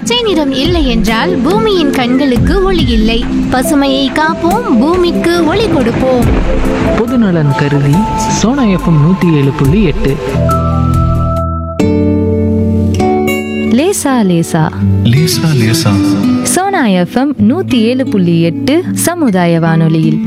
பச்சை நிறம் இல்லை என்றால் பூமியின் கண்களுக்கு ஒளி இல்லை பசுமையை காப்போம் பூமிக்கு ஒளி கொடுப்போம் பொதுநலன் கருதி சோனா எஃப்எம் நூற்றி ஏழு புள்ளி எட்டு லேசா லேசா லேசா லேசா சோனா எஃப்எம் நூத்தி ஏழு புள்ளி எட்டு சமுதாய வானொலியில்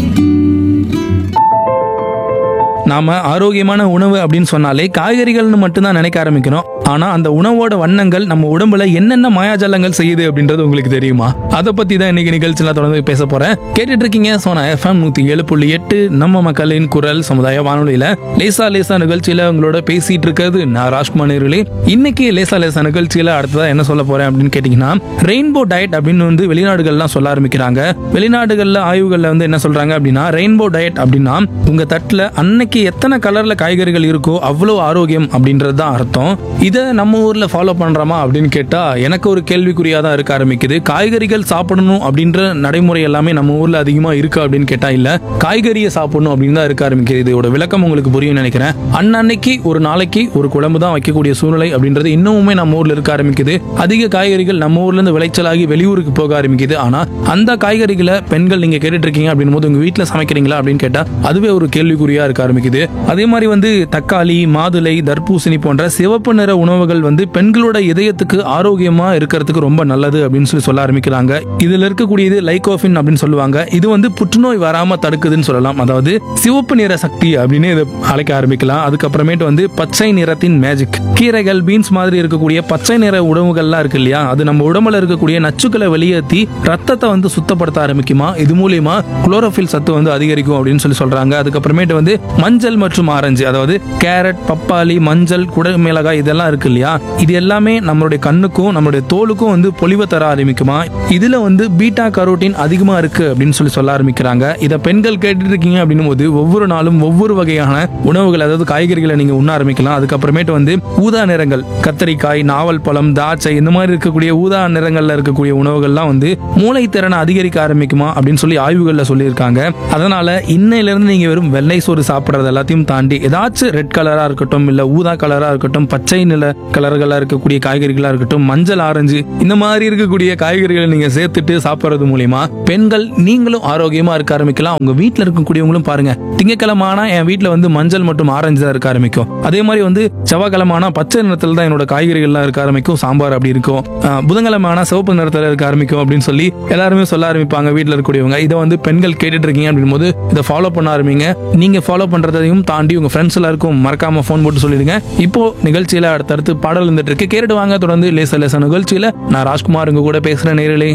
நாம ஆரோக்கியமான உணவு அப்படின்னு சொன்னாலே காய்கறிகள்னு மட்டும்தான் நினைக்க ஆரம்பிக்கிறோம் ஆனா அந்த உணவோட வண்ணங்கள் நம்ம உடம்புல என்னென்ன மாயாஜாலங்கள் செய்யுது அப்படின்றது உங்களுக்கு தெரியுமா அதை பத்தி தான் இன்னைக்கு நிகழ்ச்சியில தொடர்ந்து பேச போறேன் கேட்டுட்டு இருக்கீங்க சோனா எஃப்எம் நூத்தி ஏழு புள்ளி எட்டு நம்ம மக்களின் குரல் சமுதாய வானொலியில லேசா லேசா நிகழ்ச்சியில உங்களோட பேசிட்டு இருக்கிறது நான் ராஜ்குமார் நேர்களே இன்னைக்கு லேசா லேசா நிகழ்ச்சியில அடுத்ததா என்ன சொல்ல போறேன் அப்படின்னு கேட்டீங்கன்னா ரெயின்போ டயட் அப்படின்னு வந்து வெளிநாடுகள்லாம் சொல்ல ஆரம்பிக்கிறாங்க வெளிநாடுகள்ல ஆய்வுகள்ல வந்து என்ன சொல்றாங்க அப்படின்னா ரெயின்போ டயட் அப்படின்னா உங்க தட்டுல அன்னைக்கு எத்தனை கலர்ல காய்கறிகள் இருக்கோ அவ்வளவு ஆரோக்கியம் அப்படின்றது தான் அர்த்தம் இதை நம்ம ஊர்ல ஃபாலோ பண்றோமா அப்படின்னு கேட்டா எனக்கு ஒரு கேள்விக்குறியா தான் இருக்க ஆரம்பிக்குது காய்கறிகள் சாப்பிடணும் அப்படின்ற நடைமுறை எல்லாமே நம்ம ஊர்ல அதிகமா இருக்கு அப்படின்னு கேட்டா இல்ல காய்கறியை சாப்பிடணும் அப்படின்னு தான் இருக்க ஆரம்பிக்குது இதோட விளக்கம் உங்களுக்கு புரியும் நினைக்கிறேன் அன்னன்னைக்கு ஒரு நாளைக்கு ஒரு குழம்பு தான் வைக்கக்கூடிய சூழ்நிலை அப்படின்றது இன்னமுமே நம்ம ஊர்ல இருக்க ஆரம்பிக்குது அதிக காய்கறிகள் நம்ம ஊர்ல இருந்து விளைச்சலாகி வெளியூருக்கு போக ஆரம்பிக்குது ஆனா அந்த காய்கறிகளை பெண்கள் நீங்க கேட்டுட்டு இருக்கீங்க அப்படின் போது உங்க வீட்டுல சமைக்கிறீங்களா அப்படின்னு கேட்டா அதுவே ஒரு கேள்விக்குறியா இருக்க ஆரம்பிக்குது அதே மாதிரி வந்து தக்காளி மாதுளை தர்பூசணி போன்ற சிவப்பு நிற உணவுகள் வந்து பெண்களோட இதயத்துக்கு ஆரோக்கியமா இருக்கிறதுக்கு ரொம்ப நல்லது அப்படின்னு சொல்லி சொல்ல ஆரம்பிக்கிறாங்க இதுல இருக்கக்கூடியது லைகோஃபின் அப்படின்னு சொல்லுவாங்க இது வந்து புற்றுநோய் வராம தடுக்குதுன்னு சொல்லலாம் அதாவது சிவப்பு நிற சக்தி அப்படின்னு இதை அழைக்க ஆரம்பிக்கலாம் அதுக்கப்புறமேட்டு வந்து பச்சை நிறத்தின் மேஜிக் கீரைகள் பீன்ஸ் மாதிரி இருக்கக்கூடிய பச்சை நிற உணவுகள்லாம் இருக்கு இல்லையா அது நம்ம உடம்புல இருக்கக்கூடிய நச்சுக்களை வெளியேற்றி ரத்தத்தை வந்து சுத்தப்படுத்த ஆரம்பிக்குமா இது மூலியமா குளோரோஃபில் சத்து வந்து அதிகரிக்கும் அப்படின்னு சொல்லி சொல்றாங்க அதுக்கப்புறமேட்டு வந்து மஞ்சள் மற்றும் ஆரஞ்சு அதாவது கேரட் பப்பாளி மஞ்சள் குடமிளகாய் இதெல்லாம் இருக்கு இல்லையா இது எல்லாமே நம்மளுடைய கண்ணுக்கும் நம்மளுடைய தோலுக்கும் வந்து பொலிவை தர ஆரம்பிக்குமா இதுல வந்து பீட்டா கரோட்டின் அதிகமா இருக்கு அப்படின்னு சொல்லி சொல்ல ஆரம்பிக்கிறாங்க இதை பெண்கள் கேட்டுட்டு இருக்கீங்க அப்படின்னும் போது ஒவ்வொரு நாளும் ஒவ்வொரு வகையான உணவுகள் அதாவது காய்கறிகளை நீங்க உண்ண ஆரம்பிக்கலாம் அதுக்கப்புறமேட்டு வந்து ஊதா நிறங்கள் கத்தரிக்காய் நாவல் பழம் திராட்சை இந்த மாதிரி இருக்கக்கூடிய ஊதா நிறங்கள்ல இருக்கக்கூடிய உணவுகள்லாம் வந்து மூளை திறனை அதிகரிக்க ஆரம்பிக்குமா அப்படின்னு சொல்லி ஆய்வுகள்ல சொல்லியிருக்காங்க அதனால இன்னையில இருந்து நீங்க வெறும் வெள்ளை சோறு சாப்பிடுறது எல்லாத்தையும் தாண்டி ஏதாச்சும் ரெட் கலரா இருக்கட்டும் இல்ல ஊதா கலரா இருக்கட்டும் பச்சை நில கலர்களா இருக்கக்கூடிய காய்கறிகளா இருக்கட்டும் மஞ்சள் ஆரஞ்சு இந்த மாதிரி இருக்கக்கூடிய காய்கறிகளை நீங்க சேர்த்துட்டு சாப்பிடுறது மூலியமா பெண்கள் நீங்களும் ஆரோக்கியமா இருக்க ஆரம்பிக்கலாம் உங்க வீட்டுல இருக்கக்கூடியவங்களும் பாருங்க திங்கக்கிழமை ஆனா என் வீட்டுல வந்து மஞ்சள் மற்றும் ஆரஞ்சு தான் இருக்க ஆரம்பிக்கும் அதே மாதிரி வந்து செவ்வாய்க்கிழமை ஆனா பச்சை நிறத்துல தான் என்னோட காய்கறிகள்லாம் இருக்க ஆரம்பிக்கும் சாம்பார் அப்படி இருக்கும் ஆஹ் புதன்கிழமை ஆனா சிவப்பு நிறத்துல இருக்க ஆரம்பிக்கும் அப்படின்னு சொல்லி எல்லாருமே சொல்ல ஆரம்பிப்பாங்க வீட்டுல இருக்கக்கூடியவங்க இதை வந்து பெண்கள் கேட்டுட்டு இருக்கீங்க அப்படின் போது இதை ஃபாலோ பண்ண ஆரம்பிங்க நீங்க ஃபாலோ பண்றதையும் தாண்டி உங்க ஃப்ரெண்ட்ஸ் எல்லாருக்கும் மறக்காம ஃபோன் போட்டு சொல்லிடுங்க இப்போ நிகழ்ச்சியில அடுத்தடுத்து பாடல் இருந்துட்டு இருக்கு கேட்டுட்டு வாங்க தொடர்ந்து லேச லேச நிகழ்ச்சியில நான் ராஜ்குமார் உங்க கூட பேசுறேன் நேரிலே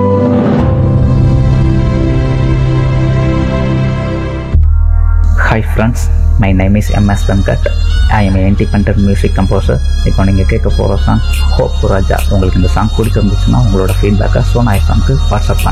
hi friends my name is MS Venkat I am independent music composer இப்போ நீங்கள் கேட்க போகிற சாங் ஹோப் ராஜா உங்களுக்கு இந்த சாங் பிடிச்சிருந்துச்சுன்னா உங்களோட ஃபீட்பேக்கை சோனா சாங்க்கு வாட்ஸ்அப் பண்ணுங்க